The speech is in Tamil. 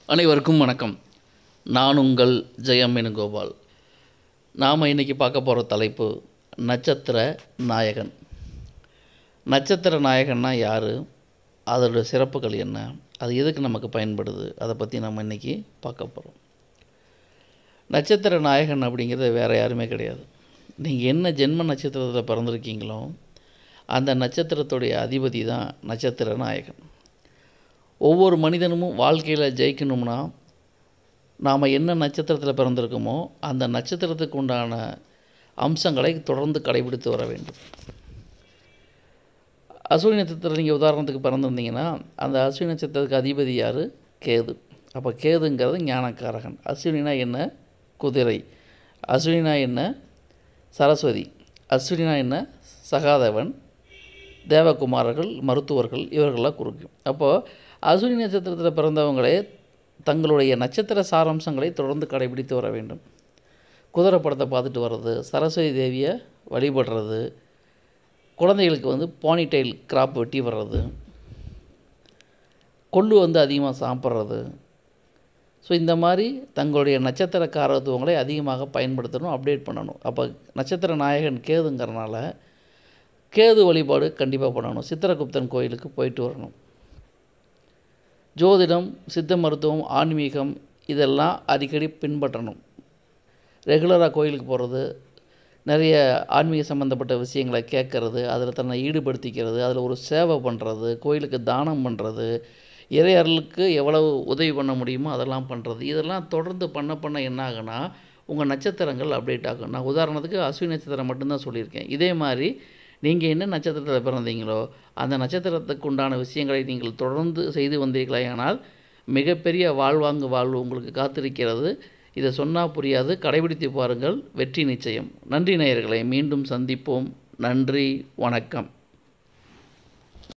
அனைவருக்கும் வணக்கம் நான் உங்கள் ஜெயம் வேணுகோபால் நாம் இன்றைக்கி பார்க்க போகிற தலைப்பு நட்சத்திர நாயகன் நட்சத்திர நாயகன்னா யார் அதோட சிறப்புகள் என்ன அது எதுக்கு நமக்கு பயன்படுது அதை பற்றி நம்ம இன்றைக்கி பார்க்க போகிறோம் நட்சத்திர நாயகன் அப்படிங்கிறது வேறு யாருமே கிடையாது நீங்கள் என்ன ஜென்ம நட்சத்திரத்தில் பிறந்திருக்கீங்களோ அந்த நட்சத்திரத்துடைய அதிபதி தான் நட்சத்திர நாயகன் ஒவ்வொரு மனிதனும் வாழ்க்கையில் ஜெயிக்கணும்னா நாம் என்ன நட்சத்திரத்தில் பிறந்திருக்கோமோ அந்த நட்சத்திரத்துக்கு உண்டான அம்சங்களை தொடர்ந்து கடைபிடித்து வர வேண்டும் அஸ்வினி நட்சத்திரம் நீங்கள் உதாரணத்துக்கு பிறந்திருந்தீங்கன்னா அந்த அஸ்வினி நட்சத்திரத்துக்கு அதிபதி யார் கேது அப்போ கேதுங்கிறது ஞானக்காரகன் அஸ்வினா என்ன குதிரை அஸ்வினா என்ன சரஸ்வதி அஸ்வினா என்ன சகாதேவன் தேவகுமாரர்கள் மருத்துவர்கள் இவர்களெலாம் குறிக்கும் அப்போது அஸ்வினி நட்சத்திரத்தில் பிறந்தவங்களே தங்களுடைய நட்சத்திர சாராம்சங்களை தொடர்ந்து கடைபிடித்து வர வேண்டும் குதிரை படத்தை பார்த்துட்டு வர்றது சரஸ்வதி தேவியை வழிபடுறது குழந்தைகளுக்கு வந்து பானிடைல் கிராப் வெட்டி வர்றது கொள்ளு வந்து அதிகமாக சாப்பிட்றது ஸோ இந்த மாதிரி தங்களுடைய நட்சத்திர காரத்துவங்களை அதிகமாக பயன்படுத்தணும் அப்டேட் பண்ணணும் அப்போ நட்சத்திர நாயகன் கேதுங்கிறனால கேது வழிபாடு கண்டிப்பாக பண்ணணும் சித்திரகுப்தன் கோயிலுக்கு போயிட்டு வரணும் ஜோதிடம் சித்த மருத்துவம் ஆன்மீகம் இதெல்லாம் அடிக்கடி பின்பற்றணும் ரெகுலராக கோயிலுக்கு போகிறது நிறைய ஆன்மீக சம்மந்தப்பட்ட விஷயங்களை கேட்குறது அதில் தன்னை ஈடுபடுத்திக்கிறது அதில் ஒரு சேவை பண்ணுறது கோயிலுக்கு தானம் பண்ணுறது இறையர்களுக்கு எவ்வளவு உதவி பண்ண முடியுமோ அதெல்லாம் பண்ணுறது இதெல்லாம் தொடர்ந்து பண்ண பண்ண என்ன ஆகுனா உங்கள் நட்சத்திரங்கள் அப்டேட் ஆகும் நான் உதாரணத்துக்கு அஸ்வினி நட்சத்திரம் மட்டும்தான் சொல்லியிருக்கேன் இதே மாதிரி நீங்கள் என்ன நட்சத்திரத்தில் பிறந்தீங்களோ அந்த நட்சத்திரத்துக்கு உண்டான விஷயங்களை நீங்கள் தொடர்ந்து செய்து வந்தீர்களேயானால் மிகப்பெரிய வாழ்வாங்கு வாழ்வு உங்களுக்கு காத்திருக்கிறது இதை சொன்னால் புரியாது கடைபிடித்து பாருங்கள் வெற்றி நிச்சயம் நன்றி நேயர்களை மீண்டும் சந்திப்போம் நன்றி வணக்கம்